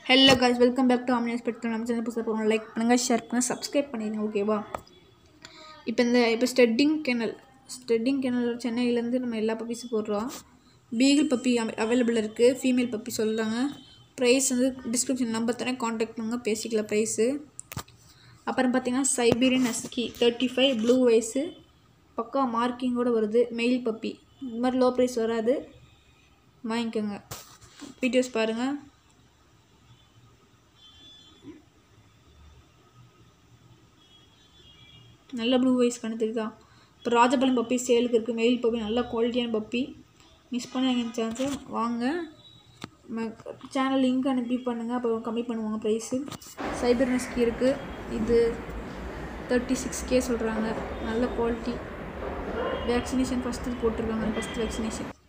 hello guys welcome back to ஆமினியஸ் petrol நம்ம channel புதுசாக போகிறோம் லைக் பண்ணுங்கள் ஷேர் பண்ணுங்கள் சப்ஸ்கிரைப் பண்ணிடுங்க ஓகேவா இப்போ இந்த இப்போ ஸ்டெட்டிங் கெனல் ஸ்டெட்டிங் கெனல் சென்னையிலேருந்து நம்ம எல்லா பப்பீஸும் போடுறோம் பீகிள் பப்பி அவைலபிள் இருக்குது ஃபீமேல் பப்பி சொல்கிறாங்க ப்ரைஸ் வந்து டிஸ்கிரிப்ஷன் நம்பர் தரேன் காண்டாக்ட் பண்ணுங்க பேசிக்கலாம் ப்ரைஸு அப்புறம் பார்த்தீங்கன்னா Siberian husky thirty five blue வயசு பக்கா மார்க்கிங்கோட வருது மெயில் பப்பி இந்த மாதிரி லோ ப்ரைஸ் வராது வாங்கிக்கோங்க வீடியோஸ் பாருங்கள் நல்ல ப்ளூ வைஸ் கணத்துக்கு தான் இப்போ ராஜபாளையம் பப்பி சேலுக்கு இருக்குது மெயில் பப்பி நல்ல குவாலிட்டியான பப்பி மிஸ் பண்ண சான்ஸை வாங்க சேனல் லிங்க் அனுப்பி பண்ணுங்கள் அப்போ கம்மி பண்ணுவாங்க ப்ரைஸு சைபர் நெஸ்கி இருக்குது இது தேர்ட்டி சிக்ஸ் கே சொல்கிறாங்க நல்ல குவாலிட்டி வேக்சினேஷன் ஃபஸ்ட்டு போட்டிருக்காங்க ஃபஸ்ட் வேக்சினேஷன்